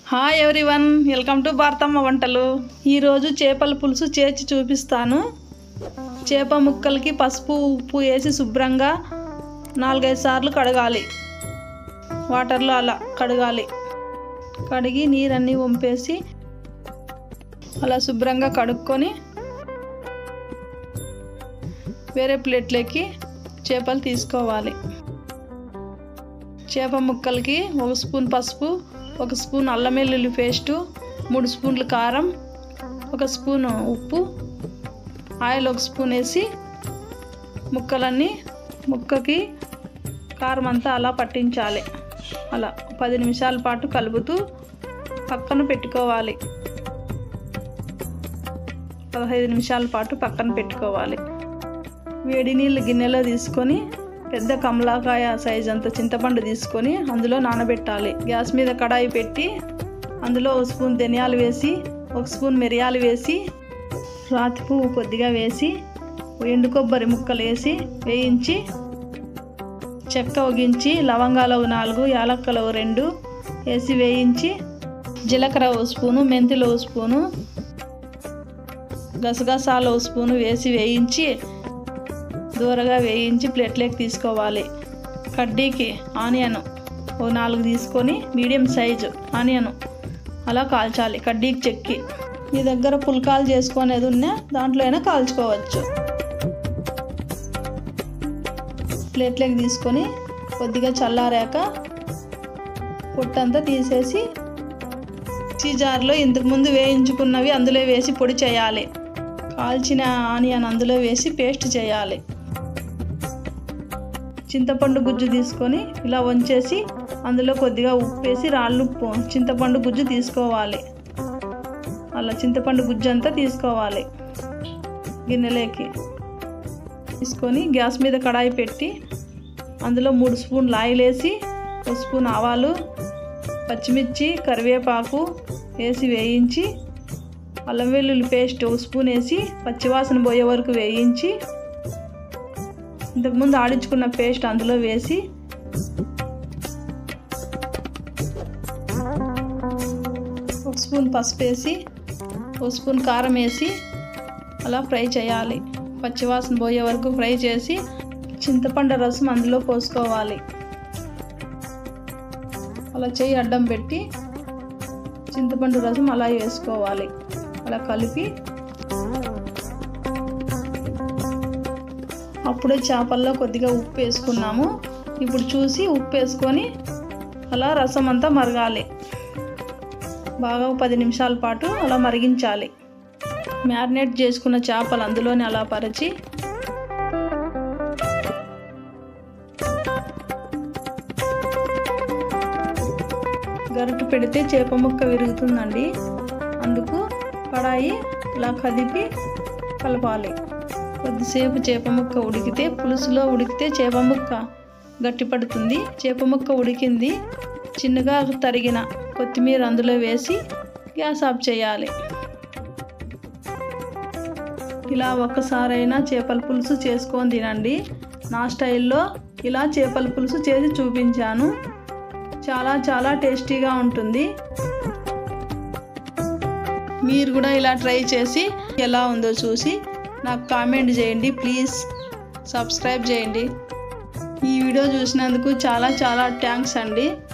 hi everyone welcome to Bharatamma వంటలు ఈరోజు చేపల పులుసు చేర్చి చూపిస్తాను చేప ముక్కలకి పసుపు ఉప్పు వేసి శుభ్రంగా నాలుగైదు సార్లు కడగాలి వాటర్లో అలా కడగాలి కడిగి నీరన్నీ వంపేసి అలా శుభ్రంగా కడుక్కొని వేరే ప్లేట్లోకి చేపలు తీసుకోవాలి చేప ముక్కలకి ఒక స్పూన్ పసుపు ఒక స్పూన్ అల్లం వెల్లుల్లి పేస్టు మూడు స్పూన్లు కారం ఒక స్పూన్ ఉప్పు ఆయిల్ ఒక స్పూన్ వేసి ముక్కలన్నీ ముక్కకి కారం అంతా అలా పట్టించాలి అలా పది నిమిషాల పాటు కలుపుతూ పక్కన పెట్టుకోవాలి పదహైదు నిమిషాల పాటు పక్కన పెట్టుకోవాలి వేడి నీళ్ళు గిన్నెలో తీసుకొని పెద్ద కమలాకాయ సైజ్ అంత చింతపండు తీసుకొని అందులో నానబెట్టాలి గ్యాస్ మీద కడాయి పెట్టి అందులో ఒక స్పూన్ ధనియాలు వేసి ఒక స్పూన్ మిరియాలు వేసి రాతి పువ్వు కొద్దిగా వేసి ఎండు కొబ్బరి ముక్కలు వేసి వేయించి చెక్క ఒగించి లవంగాలు ఒక నాలుగు యాలక్కలు ఒక రెండు వేసి వేయించి జీలకర్ర ఒక స్పూను మెంతులు ఒక స్పూను గసగసాలు ఒక స్పూను వేసి వేయించి దూరగా వేయించి ప్లేట్లోకి తీసుకోవాలి కడ్డీకి ఆనియన్ ఓ నాలుగు తీసుకొని మీడియం సైజు ఆనియన్ అలా కాల్చాలి కడ్డీకి చెక్కి మీ దగ్గర పుల్కాలు చేసుకునేది ఉన్నా దాంట్లో అయినా కాల్చుకోవచ్చు ప్లేట్లోకి తీసుకొని కొద్దిగా చల్లారాక పొట్టంతా తీసేసి మిక్సీ జార్లో ఇంతకుముందు వేయించుకున్నవి అందులో వేసి పొడి చేయాలి కాల్చిన ఆనియన్ అందులో వేసి పేస్ట్ చేయాలి చింతపండు గుజ్జు తీసుకొని ఇలా వంచేసి అందులో కొద్దిగా ఉప్పు వేసి రాళ్ళు ఉప్పు చింతపండు గుజ్జు తీసుకోవాలి అలా చింతపండు గుజ్జు అంతా తీసుకోవాలి గిన్నెలోకి తీసుకొని గ్యాస్ మీద కడాయి పెట్టి అందులో మూడు స్పూన్లు ఆయిల్ వేసి ఒక స్పూన్ ఆవాలు పచ్చిమిర్చి కరివేపాకు వేసి వేయించి అల్లం వెల్లుల్లి పేస్ట్ ఒక స్పూన్ వేసి పచ్చివాసన పోయే వరకు వేయించి ఇంతకుముందు ఆడించుకున్న పేస్ట్ అందులో వేసి ఒక స్పూన్ పసుపు వేసి ఒక స్పూన్ కారం వేసి అలా ఫ్రై చేయాలి పచ్చివాసన పోయే వరకు ఫ్రై చేసి చింతపండు రసం అందులో పోసుకోవాలి అలా చేయి అడ్డం పెట్టి చింతపండు రసం అలా వేసుకోవాలి అలా కలిపి అప్పుడే చేపల్లో కొద్దిగా ఉప్పు వేసుకున్నాము ఇప్పుడు చూసి ఉప్పు వేసుకొని అలా రసం అంతా మరగాలి బాగా పది నిమిషాల పాటు అలా మరిగించాలి మ్యారినేట్ చేసుకున్న చేపలు అందులోనే అలా పరిచి గరిట పెడితే చేప ముక్క విరుగుతుందండి అందుకు కడాయి ఇలా కదిపి కలపాలి కొద్దిసేపు చేప ముక్క ఉడికితే పులుసులో ఉడికితే చేప ముక్క గట్టిపడుతుంది చేప ముక్క ఉడికింది చిన్నగా తరిగిన కొత్తిమీర అందులో వేసి గ్యాస్ ఆఫ్ చేయాలి ఇలా ఒక్కసారైనా చేపల పులుసు చేసుకొని తినండి నా స్టైల్లో ఇలా చేపల పులుసు చేసి చూపించాను చాలా చాలా టేస్టీగా ఉంటుంది మీరు కూడా ఇలా ట్రై చేసి ఎలా ఉందో చూసి నాకు కామెంట్ చేయండి ప్లీజ్ సబ్స్క్రైబ్ చేయండి ఈ వీడియో చూసినందుకు చాలా చాలా థ్యాంక్స్ అండి